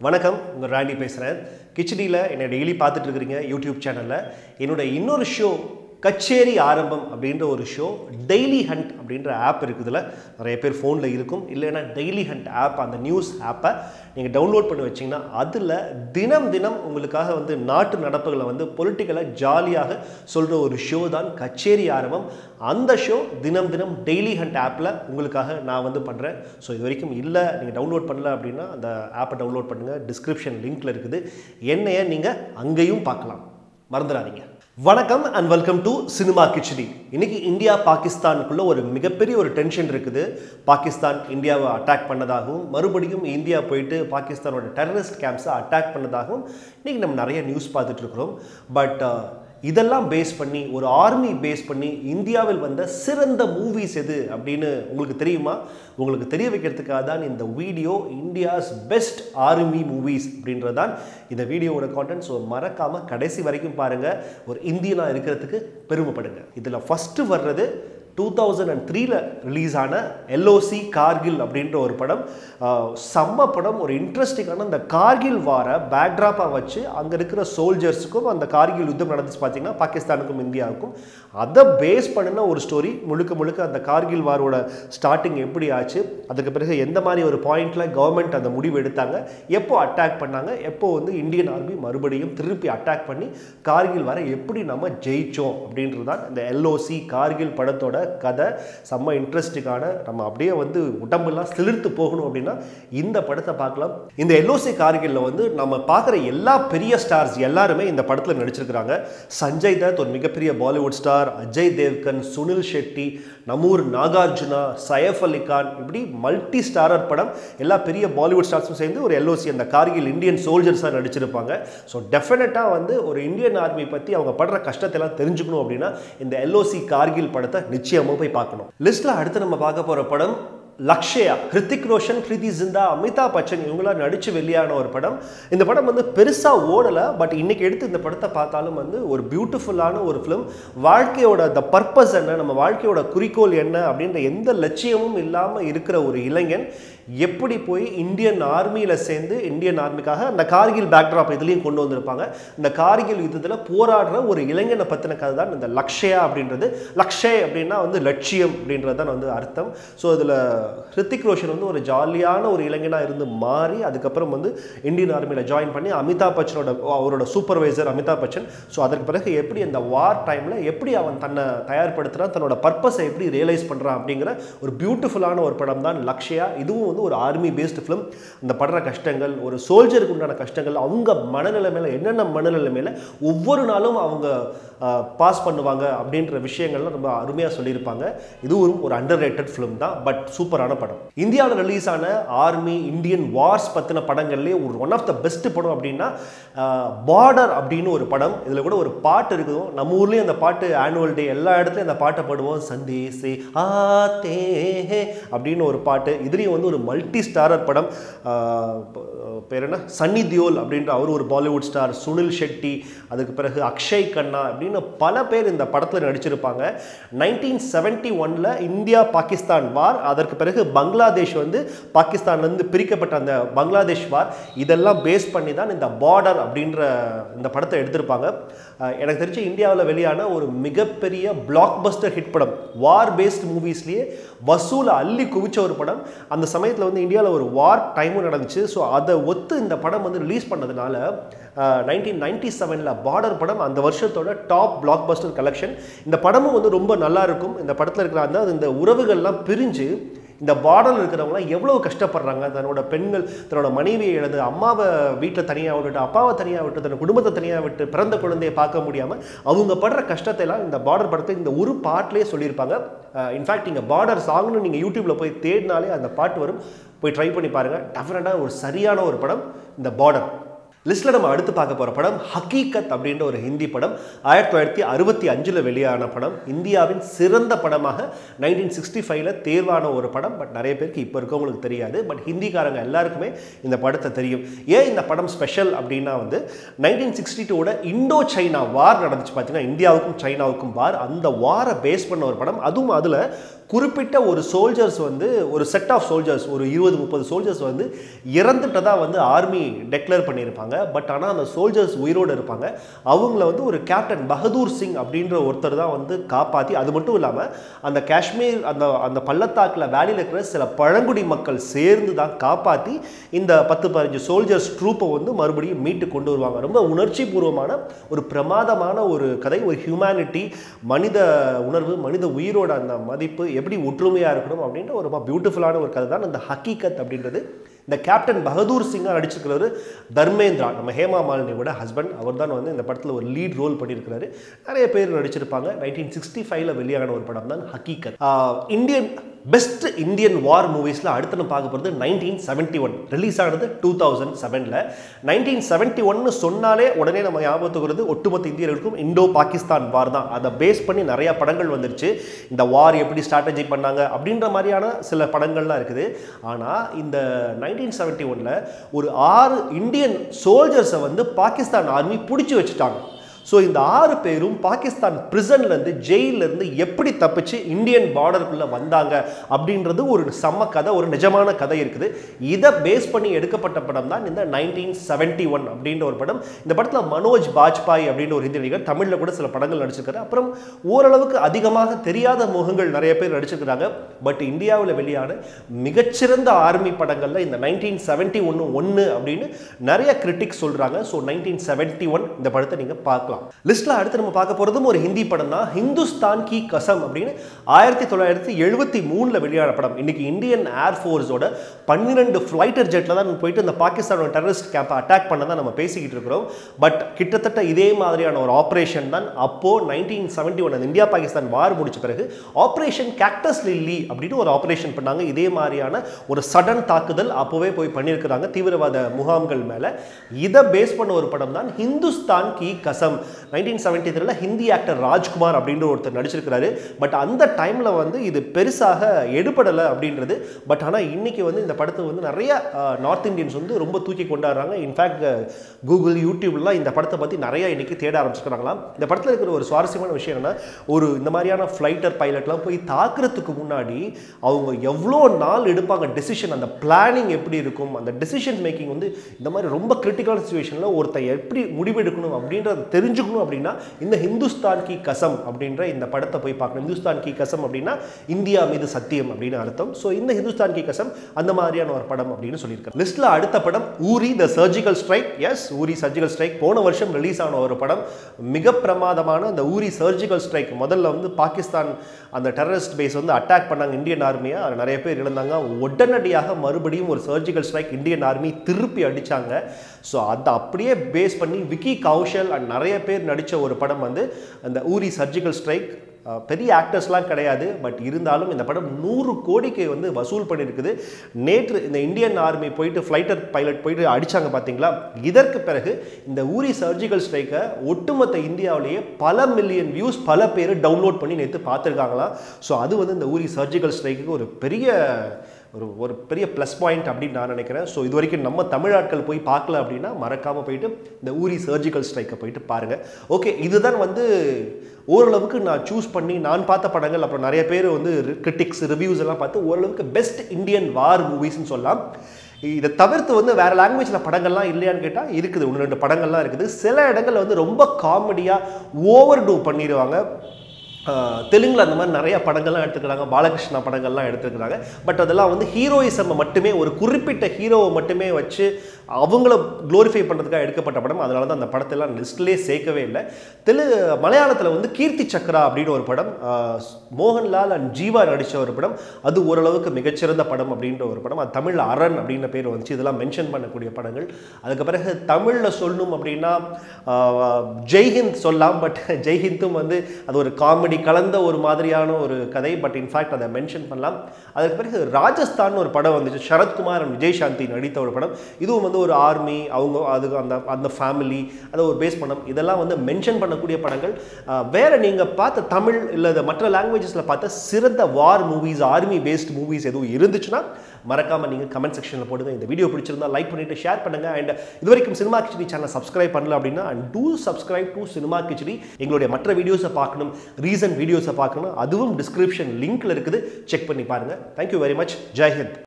வணக்கம் உங்கள் ராண்டி பேசுகிறேன் கிச்சடியில் என்னை டெய்லி பார்த்துட்டு இருக்கிறீங்க யூடியூப் சேனலில் என்னோட இன்னொரு ஷோ கச்சேரி ஆரம்பம் அப்படின்ற ஒரு ஷோ டெய்லி ஹண்ட் அப்படின்ற ஆப் இருக்குதுல நிறைய பேர் ஃபோனில் இருக்கும் இல்லைன்னா டெய்லி ஹண்ட் ஆப் அந்த நியூஸ் ஆப்பை நீங்கள் டவுன்லோட் பண்ணி வச்சிங்கன்னா அதில் தினம் தினம் உங்களுக்காக வந்து நாட்டு நடப்புகளை வந்து பொலிட்டிக்கலாக ஜாலியாக சொல்கிற ஒரு ஷோ தான் கச்சேரி ஆரம்பம் அந்த ஷோ தினம் தினம் டெய்லி ஹண்ட் ஆப்பில் உங்களுக்காக நான் வந்து பண்ணுறேன் ஸோ இது வரைக்கும் இல்லை நீங்கள் டவுன்லோட் பண்ணல அப்படின்னா அந்த ஆப்பை டவுன்லோட் பண்ணுங்கள் டிஸ்கிரிப்ஷன் லிங்க்கில் இருக்குது என்னைய நீங்கள் அங்கேயும் பார்க்கலாம் மறந்துடாதீங்க வணக்கம் and welcome to Cinema Khichdi இன்னைக்கு இந்தியா பாகிஸ்தானுக்குள்ள ஒரு மிகப்பெரிய ஒரு டென்ஷன் இருக்குது பாகிஸ்தான் இந்தியாவை அட்டாக் பண்ணதாகவும் மறுபடியும் இந்தியா போயிட்டு பாகிஸ்தானோட டெரரிஸ்ட் கேம்ப்ஸை அட்டாக் பண்ணதாகவும் இன்னைக்கு நம்ம நிறைய நியூஸ் பார்த்துட்டு இருக்கிறோம் பட் இதெல்லாம் பேஸ் பண்ணி ஒரு ஆர்மி பேஸ் பண்ணி இந்தியாவில் வந்த சிறந்த மூவிஸ் எது அப்படின்னு உங்களுக்கு தெரியுமா உங்களுக்கு தெரிய வைக்கிறதுக்காக தான் இந்த video India's best army movies அப்படின்றது தான் இந்த வீடியோவோட கான்டென்ட் ஸோ மறக்காமல் கடைசி வரைக்கும் பாருங்கள் ஒரு இந்தியனாக இருக்கிறதுக்கு பெருமைப்படுங்க இதில் ஃபஸ்ட்டு வர்றது டூ தௌசண்ட் அண்ட் த்ரீல ரிலீஸ் ஆன எல்ஓசி கார்கில் அப்படின்ற ஒரு படம் ஆஹ், செம்ம படம் ஒரு இன்ட்ரெஸ்டிங்கான அந்த கார்கில் வார பேக்ட்ராப்பாக வச்சு அங்கே இருக்கிற சோல்ஜர்ஸுக்கும் அந்த கார்கில் யுத்தம் நடந்துச்சு பார்த்தீங்கன்னா பாகிஸ்தானுக்கும் இந்தியாவுக்கும் அதை பேஸ் பண்ணின ஒரு ஸ்டோரி முழுக்க முழுக்க அந்த கார்கில் வாரோட ஸ்டார்டிங் எப்படி ஆச்சு அதுக்கு பிறகு எந்த மாதிரி ஒரு பாயிண்ட்ல கவர்மெண்ட் அந்த முடிவு எடுத்தாங்க எப்போ அட்டாக் பண்ணாங்க எப்போ வந்து இந்தியன் ஆர்மி மறுபடியும் திருப்பி அட்டாக் பண்ணி கார்கில் வர எப்படி நம்ம ஜெயிச்சோம் அப்படின்றது தான் இந்த எல்ஓசி கார்கில் படத்தோட கதை செம்ம இன்ட்ரெஸ்டிங்கான நம்ம அப்படியே வந்து உடம்பெல்லாம் சிலிர்த்து போகணும் அப்படின்னா இந்த படத்தை பார்க்கலாம் இந்த எல்ஓசி கார்கில்ல வந்து நம்ம பார்க்குற எல்லா பெரிய ஸ்டார்ஸ் எல்லாருமே இந்த படத்தில் நடிச்சிருக்கிறாங்க சஞ்சய் தத் ஒரு மிகப்பெரிய பாலிவுட் ஸ்டார் அஜய் தேவ்கன் சுனில் ஷெட்டி நமூர் நாகார்ஜுனா சயஃப் அலி கான் இப்படி மல்டி ஸ்டாரர் படம் எல்லா பெரிய பாலிவுட் ஸ்டார்ஸும் சேர்ந்து ஒரு எல்ஓசி அந்த கார்கில் இந்தியன் சோல்ஜர்ஸாக நடிச்சிருப்பாங்க ஸோ டெஃபினட்டாக வந்து ஒரு இந்தியன் ஆர்மி பற்றி அவங்க படுற கஷ்டத்தை எல்லாம் தெரிஞ்சுக்கணும் அப்படின்னா இந்த எல்ஓசி கார்கில் படத்தை நிச்சயமாக போய் பார்க்கணும் லிஸ்ட்டில் அடுத்து நம்ம பார்க்க போகிற படம் லக்ஷயா ஹிருத்திக் ரோஷன் பிரீத்தி ஜிந்தா அமிதாப் பச்சன் இவங்களாம் நடித்து வெளியான ஒரு படம் இந்த படம் வந்து பெருசாக ஓடலை பட் இன்னைக்கு எடுத்து இந்த படத்தை பார்த்தாலும் வந்து ஒரு பியூட்டிஃபுல்லான ஒரு ஃபிலிம் வாழ்க்கையோட த பர்பஸ் என்ன நம்ம வாழ்க்கையோட குறிக்கோள் என்ன அப்படின்ற எந்த லட்சியமும் இல்லாமல் இருக்கிற ஒரு இளைஞன் எப்படி போய் இந்தியன் ஆர்மியில் சேர்ந்து இந்தியன் ஆர்மிக்காக அந்த கார்கில் பேக்ட்ராப் இதுலேயும் கொண்டு வந்திருப்பாங்க இந்த கார்கில் யுத்தத்தில் போராடுற ஒரு இளைஞனை பற்றின கதை தான் இந்த லக்ஷயா அப்படின்றது லக்ஷய் அப்படின்னா வந்து லட்சியம் அப்படின்றது தான் வந்து அர்த்தம் ஸோ இதில் ஹிருத்திக் ரோஷன் வந்து ஒரு ஜாலியான ஒரு இளைஞனாக இருந்து மாறி அதுக்கப்புறம் வந்து இந்தியன் ஆர்மியில் ஜாயின் பண்ணி அமிதாப் பச்சனோட அவரோட சூப்பர்வைசர் அமிதாப் பச்சன் ஸோ அதற்கு பிறகு எப்படி அந்த வார் டைமில் எப்படி அவன் தன்னை தயார்படுத்துகிறான் தன்னோட பர்பஸை எப்படி ரியலைஸ் பண்ணுறான் அப்படிங்கிற ஒரு பியூட்டிஃபுல்லான ஒரு படம் தான் லக்ஷயா இதுவும் வந்து ஒரு ஆர்மி பேஸ்டு ஃபிலிம் அந்த படுற கஷ்டங்கள் ஒரு சோல்ஜருக்கு உண்டான கஷ்டங்கள் அவங்க மனநிலைமையில என்னென்ன மனநிலைமையில ஒவ்வொரு நாளும் அவங்க பாஸ் பண்ணுவாங்க அப்படின்ற விஷயங்கள்லாம் ரொம்ப அருமையாக சொல்லியிருப்பாங்க இதுவும் ஒரு அண்டர் ரேட்டட் ஃபிலிம் தான் பட் சூப்பரான படம் இந்தியாவில் ரிலீஸ் ஆன ஆர்மி இந்தியன் வார்ஸ் பற்றின படங்கள்லேயே ஒரு ஒன் ஆஃப் த பெஸ்ட் படம் அப்படின்னா பார்டர் அப்படின்னு ஒரு படம் இதில் கூட ஒரு பாட்டு இருக்குது நம்ம ஊர்லேயும் அந்த பாட்டு ஆனுவல் டே எல்லா இடத்துலையும் அந்த பாட்டை பாடுவோம் சந்தேசே ஆத்தே அப்படின்னு ஒரு பாட்டு இதுலேயும் வந்து ஒரு மல்டி ஸ்டாரர் படம் ஆஹ் பேர் என்ன சன்னி தியோல் அப்படின்ற அவர் ஒரு பாலிவுட் ஸ்டார் சுனில் ஷெட்டி அதுக்கு பிறகு அக்ஷய் கண்ணா அப்படின்னு பல பேர் இந்த படத்தில் நடிச்சிருப்பாங்க நைன்டீன் செவன்ட்டி ஒனில் இந்தியா பாகிஸ்தான் வார் அதற்கு பிறகு பங்களாதேஷ் வந்து பாகிஸ்தான்லேருந்து பிரிக்கப்பட்ட அந்த பங்களாதேஷ் வார் இதெல்லாம் பேஸ் பண்ணி தான் இந்த பார்டர் அப்படின்ற இந்த படத்தை எடுத்திருப்பாங்க அஹ் எனக்கு தெரிஞ்சு இந்தியாவில் வெளியான ஒரு மிகப்பெரிய பிளாக் பஸ்டர் ஹிட் படம் வார் பேஸ்ட் மூவிஸ்லேயே வசூலை அள்ளி குவிச்ச ஒரு படம் அந்த சமயத்தில் வந்து இந்தியாவில் ஒரு வார் டைமும் நடந்துச்சு ஸோ அதை ஒத்து இந்த படம் வந்து ரிலீஸ் பண்ணதுனால நைன்டீன் நைன்டி செவனில் பார்டர் படம் அந்த வருஷத்தோட டாப் பிளாக் பஸ்டர் கலெக்ஷன் இந்த படமும் வந்து ரொம்ப நல்லா இருக்கும் இந்த படத்தில் இருக்கிற அந்த இந்த உறவுகள்லாம் பிரிஞ்சு இந்த பார்டரில் இருக்கிறவங்களாம் எவ்வளோ கஷ்டப்படுறாங்க தன்னோட பெண்கள் தன்னோட மனைவியை இழந்து அம்மாவை வீட்டில் தனியாக விட்டுட்டு அப்பாவை தனியாக விட்டு தன்னோட குடும்பத்தை தனியாக விட்டு பிறந்த குழந்தையை பார்க்க முடியாமல் அவங்க படுற கஷ்டத்தை எல்லாம் இந்த பார்டர் படத்தை இந்த ஒரு பாட்டிலே சொல்லியிருப்பாங்க இன்ஃபேக்ட் நீங்கள் பார்டர் சாங்னு நீங்கள் யூடியூப்பில் போய் தேடினாலே அந்த பாட்டு வரும் போய் ட்ரை பண்ணி பாருங்கள் டெஃபினட்டாக ஒரு சரியான ஒரு படம் இந்த பார்டர் லிஸ்ட்டில் நம்ம அடுத்து பார்க்க போகிற படம் ஹக்கீகத் அப்படின்ற ஒரு ஹிந்தி படம் ஆயிரத்தி தொள்ளாயிரத்தி அறுபத்தி அஞ்சில் வெளியான படம் இந்தியாவின் சிறந்த படமாக நைன்டீன் சிக்ஸ்டி ஃபைவ்ல தேர்வான ஒரு படம் பட் நிறைய பேருக்கு இப்போ இருக்கவங்களுக்கு தெரியாது பட் ஹிந்திக்காரங்க எல்லாருக்குமே இந்த படத்தை தெரியும் ஏன் இந்த படம் ஸ்பெஷல் அப்படின்னா வந்து நைன்டீன் சிக்ஸ்டி டூவோட இண்டோ சைனா வார் நடந்துச்சு பார்த்தீங்கன்னா இந்தியாவுக்கும் சைனாவுக்கும் வார் அந்த வாரை பேஸ் பண்ண ஒரு படம் அதுவும் அதில் குறிப்பிட்ட ஒரு சோல்ஜர்ஸ் வந்து ஒரு செட் ஆஃப் சோல்ஜர்ஸ் ஒரு இருபது முப்பது சோல்ஜர்ஸ் வந்து இறந்துட்டதா வந்து ஆர்மி டெக்ளேர் பண்ணியிருப்பாங்க பட் ஆனால் அந்த சோல்ஜர்ஸ் உயிரோடு இருப்பாங்க அவங்கள வந்து ஒரு கேப்டன் பகதூர் சிங் அப்படின்ற ஒருத்தர் தான் வந்து காப்பாற்றி அது மட்டும் இல்லாமல் அந்த காஷ்மீர் அந்த அந்த பள்ளத்தாக்கில் வேலியில் இருக்கிற சில பழங்குடி மக்கள் சேர்ந்து தான் காப்பாற்றி இந்த பத்து பதினஞ்சு சோல்ஜர்ஸ் ட்ரூப்பை வந்து மறுபடியும் மீட்டு கொண்டு வருவாங்க ரொம்ப உணர்ச்சி பூர்வமான ஒரு பிரமாதமான ஒரு கதை ஒரு ஹியூமனிட்டி மனித உணர்வு மனித உயிரோட அந்த மதிப்பு எப்படி ஒற்றுமையாக இருக்கணும் அப்படின்ற ஒரு ரொம்ப பியூட்டிஃபுல்லான ஒரு கதை தான் இந்த ஹக்கீகத் அப்படின்றது இந்த கேப்டன் பகதூர் சிங்காக நடிச்சிருக்கிறவர் தர்மேந்திரா நம்ம ஹேமா மாலினியோட ஹஸ்பண்ட் அவர் தான் வந்து இந்த படத்தில் ஒரு லீட் ரோல் பண்ணியிருக்கிறாரு நிறைய பேர் நடிச்சிருப்பாங்க நைன்டீன் சிக்ஸ்டி ஃபைவ்ல வெளியான ஒரு படம் தான் Haqeeqat Indian best Indian war மூவிஸில் அடுத்து நம்ம பார்க்க போகிறது நைன்டீன் செவன்ட்டி ஒன் ரிலீஸ் ஆனது டூ தௌசண்ட் செவனில் நைன்டீன் செவன்ட்டி ஒன்னு சொன்னாலே உடனே நம்ம ஞாபகத்துக்கு வருது ஒட்டுமொத்த இந்தியர்களுக்கும் இண்டோ பாகிஸ்தான் வார் தான் அதை பேஸ் பண்ணி நிறைய படங்கள் வந்துருச்சு இந்த வார் எப்படி ஸ்ட்ராட்டஜி பண்ணாங்க அப்படின்ற மாதிரியான சில படங்கள்லாம் இருக்குது ஆனால் இந்த நைன்டீன் செவன்ட்டி ஒனில் ஒரு ஆறு இந்தியன் சோல்ஜர்ஸை வந்து பாகிஸ்தான் ஆர்மி பிடிச்சி வச்சுட்டாங்க ஸோ இந்த ஆறு பேரும் பாகிஸ்தான் பிரிசன்லேருந்து ஜெயிலேருந்து எப்படி தப்பிச்சு இந்தியன் பார்டருக்குள்ளே வந்தாங்க அப்படின்றது ஒரு செம்ம கதை ஒரு நிஜமான கதை இருக்குது இதை பேஸ் பண்ணி எடுக்கப்பட்ட படம் தான் இந்த நைன்டீன் செவன்ட்டி ஒன் அப்படின்ற ஒரு படம் இந்த படத்தில் மனோஜ் பாஜ்பாய் அப்படின்ற ஒரு ஹிந்தி நடிகர் தமிழில் கூட சில படங்கள் நடிச்சிருக்காரு அப்புறம் ஓரளவுக்கு அதிகமாக தெரியாத முகங்கள் நிறைய பேர் நடிச்சிருக்கிறாங்க பட் இந்தியாவில் வெளியான மிகச்சிறந்த ஆர்மி படங்களில் இந்த நைன்டீன் செவன்ட்டி ஒன்று ஒன்று அப்படின்னு நிறைய கிரிட்டிக்ஸ் சொல்கிறாங்க ஸோ நைன்டீன் செவன்ட்டி ஒன் இந்த படத்தை நீங்கள் பார்க்கலாம் லிஸ்ட்டில் அடுத்து நம்ம பார்க்க போகிறதும் ஒரு ஹிந்தி படம் தான் ஹிந்துஸ்தான் கி கசம் அப்படின்னு ஆயிரத்தி தொள்ளாயிரத்தி எழுபத்தி மூணில் வெளியான படம் இன்னைக்கு இந்தியன் ஏர்ஃபோர்ஸோட பன்னிரெண்டு ஃப்ளைட்டர் ஜெட்டில் தான் போயிட்டு இந்த பாகிஸ்தானோட டெரரிஸ்ட் கேம்பை அட்டாக் பண்ண தான் நம்ம பேசிக்கிட்டு இருக்கிறோம் பட் கிட்டத்தட்ட இதே மாதிரியான ஒரு ஆப்ரேஷன் தான் அப்போது nineteen seventy one India Pakistan war முடிச்ச பிறகு ஆப்ரேஷன் கேக்டஸ் லில்லி அப்படின்னு ஒரு ஆப்ரேஷன் பண்ணாங்க இதே மாதிரியான ஒரு சடன் தாக்குதல் அப்போவே போய் பண்ணியிருக்கிறாங்க தீவிரவாத முகாம்கள் மேலே இதை பேஸ் பண்ண ஒரு படம் தான் ஹிந்துஸ்தான் கி கசம் நைன்டீன் செவன்டி த்ரீல ஹிந்தி ஆக்டர் ராஜ்குமார் அப்படின்ற ஒருத்தர் நடிச்சிருக்கிறாரு பட் அந்த டைமில் வந்து இது பெருசாக எடுபடலை அப்படின்றது பட் ஆனால் இன்னைக்கு வந்து இந்த படத்தை வந்து நிறைய நார்த் இந்தியன்ஸ் வந்து ரொம்ப தூக்கி கொண்டாடுறாங்க இன்ஃபேக்ட் கூகுள் யூடியூப்லாம் இந்த படத்தை பற்றி நிறைய இன்னைக்கு தேட ஆரம்பிச்சிருக்கிறாங்களாம் இந்த படத்தில் இருக்கிற ஒரு சுவாரஸ்யமான விஷயம் என்னன்னா ஒரு இந்த மாதிரியான ஃப்ளைட்டர் பைலட்லாம் போய் தாக்குறதுக்கு முன்னாடி அவங்க எவ்வளோ நாள் எடுப்பாங்க டெசிஷன் அந்த பிளானிங் எப்படி இருக்கும் அந்த டெசிஷன் மேக்கிங் வந்து இந்த மாதிரி ரொம்ப கிரிட்டிக்கலான சுச்சுவேஷனில் ஒருத்தன் எப்படி முடிவெடுக்கணும் அப்படின்றத தெரிஞ்சுக்கணும் அப்படின்னா இந்த ஹிந்துஸ்தான் கி கசம் அப்படின்ற இந்த படத்தை போய் பார்க்கணும் ஹிந்துஸ்தான் கி கசம் அப்படின்னா இந்தியா மீது சத்தியம் அப்படின்னு அர்த்தம் ஸோ இந்த ஹிந்துஸ்தான் கி கசம் அந்த மாதிரியான ஒரு படம் அப்படின்னு சொல்லியிருக்காங்க லிஸ்ட்டில் அடுத்த படம் Uri the surgical strike yes Uri surgical strike போன வருஷம் ரிலீஸ் ஆன ஒரு படம் மிக பிரமாதமான இந்த ஊரி சர்ஜிக்கல் ஸ்ட்ரைக் முதல்ல வந்து பாகிஸ்தான் அந்த டெரரிஸ்ட் பேஸ் வந்து அட்டாக் பண்ணாங்க இந்தியன் ஆர்மியை அதில் நிறைய பேர் இழந்தாங்க உடனடியாக மறுபடியும் ஒரு சர்ஜிக்கல் ஸ்ட்ரைக் இந்தியன் ஆர்மி திருப்பி அடித்தாங்க ஸோ அதை அப்படியே பேஸ் பண்ணி விக்கி கௌஷல் அண்ட் நிறைய பேர் நடித்த ஒரு படம் வந்து அந்த ஊரி சர்ஜிக்கல் ஸ்ட்ரைக் பெரிய ஆக்டர்ஸ்லாம் கிடையாது பட் இருந்தாலும் இந்த படம் நூறு கோடிக்கு வந்து வசூல் பண்ணியிருக்குது நேற்று இந்த இந்தியன் ஆர்மி போயிட்டு ஃப்ளைட்டர் பைலட் போயிட்டு அடித்தாங்க பார்த்தீங்களா இதற்கு பிறகு இந்த ஊரி சர்ஜிக்கல் ஸ்ட்ரைக்கை ஒட்டுமொத்த இந்தியாவிலேயே பல மில்லியன் வியூஸ் பல பேர் டவுன்லோட் பண்ணி நேற்று பார்த்துருக்காங்களாம் ஸோ அது வந்து இந்த ஊரி சர்ஜிக்கல் ஸ்ட்ரைக்கு ஒரு பெரிய ஒரு ஒரு பெரிய ப்ளஸ் பாயிண்ட் அப்படின்னு நான் நினைக்கிறேன் ஸோ இது வரைக்கும் நம்ம தமிழாட்கள் போய் பார்க்கல அப்படின்னா மறக்காமல் போயிட்டு இந்த ஊரி சர்ஜிக்கல் ஸ்ட்ரைக்கை போயிட்டு பாருங்கள் ஓகே இதுதான் வந்து ஓரளவுக்கு நான் சூஸ் பண்ணி நான் பார்த்த படங்கள் அப்புறம் நிறைய பேர் வந்து கிரிட்டிக்ஸ் ரிவ்யூஸ் எல்லாம் பார்த்து ஓரளவுக்கு பெஸ்ட் இந்தியன் வார் மூவிஸ்னு சொல்லலாம் இதை தவிர்த்து வந்து வேறு லாங்குவேஜில் படங்கள்லாம் இல்லையான்னு கேட்டால் இருக்குது ஒன்று ரெண்டு படங்கள்லாம் இருக்குது சில இடங்களில் வந்து ரொம்ப காமெடியாக ஓவர் டூ பண்ணிடுவாங்க தெலுங்கில் அந்த மாதிரி நிறைய படங்கள்லாம் எடுத்துக்கிறாங்க பாலகிருஷ்ணா படங்கள்லாம் எடுத்துக்கிறாங்க பட் அதெல்லாம் வந்து ஹீரோயிசம் மட்டுமே ஒரு குறிப்பிட்ட ஹீரோவை மட்டுமே வச்சு அவங்கள க்ளோரிஃபை பண்ணுறதுக்காக எடுக்கப்பட்ட படம் அதனால தான் அந்த படத்தெல்லாம் லிஸ்ட்லேயே சேர்க்கவே இல்லை தெலு மலையாளத்தில் வந்து கீர்த்தி சக்ரா அப்படின்னு ஒரு படம் மோகன்லால் அண்ட் ஜீவா நடித்த ஒரு படம் அது ஓரளவுக்கு மிகச்சிறந்த படம் அப்படின்ற ஒரு படம் அது தமிழில் அரண் அப்படின்ற பேர் வந்துச்சு இதெல்லாம் மென்ஷன் பண்ணக்கூடிய படங்கள் அதுக்கு பிறகு தமிழில் சொல்லணும் அப்படின்னா ஜெய்ஹிந்த் சொல்லலாம் பட் ஜெய்ஹிந்தும் வந்து அது ஒரு காமெடி கலந்த ஒரு மாதிரியான ஒரு கதை பட் இன்ஃபேக்ட் அதை மென்ஷன் பண்ணலாம் அதுக்கு பிறகு ராஜஸ்தான் ஒரு படம் வந்துச்சு சரத்குமார் அண்ட் விஜய் சாந்தி நடித்த ஒரு படம் இதுவும் வந்து வந்து ஒரு ஆர்மி அவங்க அது அந்த அந்த ஃபேமிலி அதை ஒரு பேஸ் படம் இதெல்லாம் வந்து மென்ஷன் பண்ணக்கூடிய படங்கள் அஹ், வேற நீங்கள் பார்த்த தமிழ் இல்லை மற்ற லாங்குவேஜஸில் பார்த்த சிறந்த war movies army best movies எதுவும் இருந்துச்சுன்னா மறக்காம நீங்கள் கமெண்ட் செக்ஷனில் போடுங்க இந்த வீடியோ பிடிச்சிருந்தா லைக் பண்ணிட்டு ஷேர் பண்ணுங்க அண்ட் இது வரைக்கும் சினிமா கிச்சடி சேனல் சப்ஸ்கிரைப் பண்ணல அப்படின்னா and do subscribe to Cinema Khichdi எங்களுடைய மற்ற வீடியோஸை பார்க்கணும் ரீசன்ட் வீடியோஸை பார்க்கணும் அதுவும் டிஸ்கிரிப்ஷன் லிங்க்ல இருக்குது செக் பண்ணி பாருங்க thank you very much Jai Hind